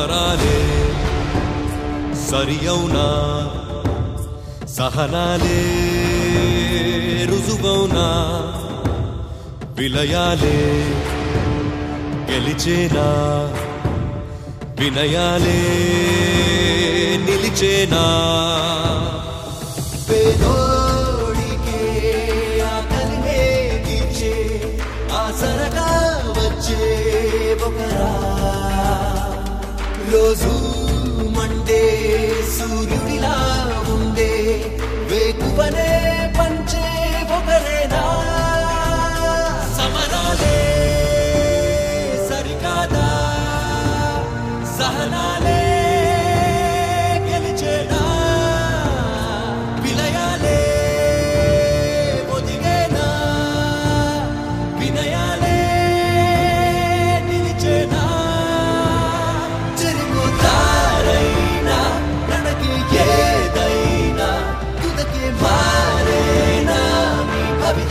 సమరాలే సరి అవునా సహనాలే రుజువౌనా విలయాలే గెలిచేనా వినయాలే నిలిచేనా పేదోడికే ఆకలినే తీర్చే ఆసరగా వచ్చే ఒకరా రోజు మండే సూర్యుడిలా ఉండే వేకువనే పంచే ఒకరేనా సమరాలే సరికాదా సహనాలే గెలిచేనా విలయాలే ఒదిగేనా వినయాలే నిలిచేనా చెరుగుతారైనా నడకి ఏదైనా తుదకి మారేనా మీ భవిత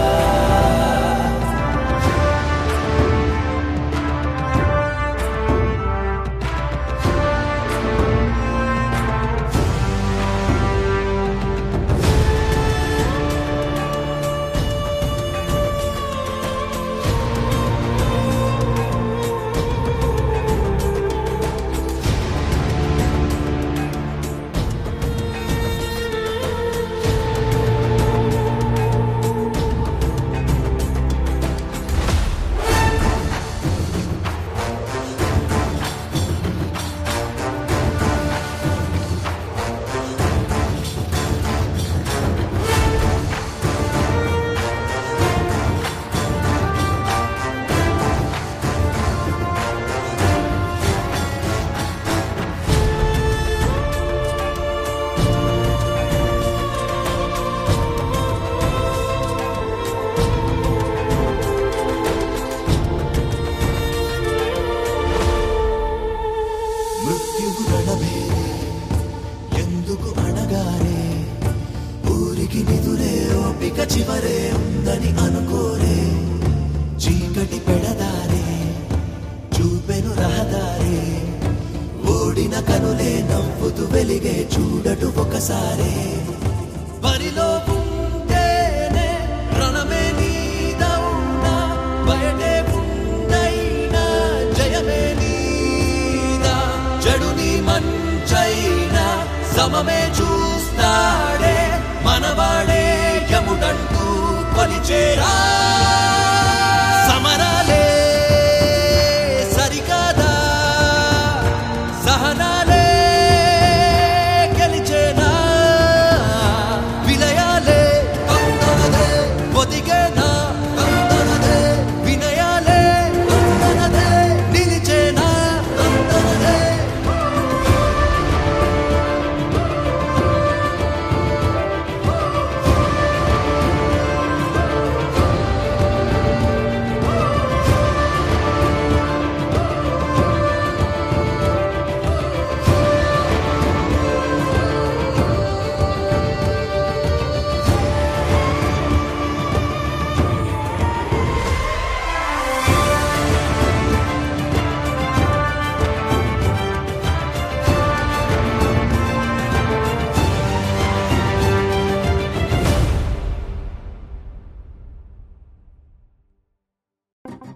మృత్యువు రణమేరే ఎందుకు అణగారే ఊరికి నిదురే ఓపిక చివరే ఉందని అనుకోరే చీకటి పెడదారే చూపెను రహదారే ఓడిన కనులే నవ్వుతూ వెలిగే చూడటు ఒకసారే బరిలో ఉంటేనే రణమే నీదౌనా బయటే ఉండైనా జయమే నీదా చెడుని మంచైనా సమమే చూస్తాడే మనవాడే యముడంటూ కొలిచేరా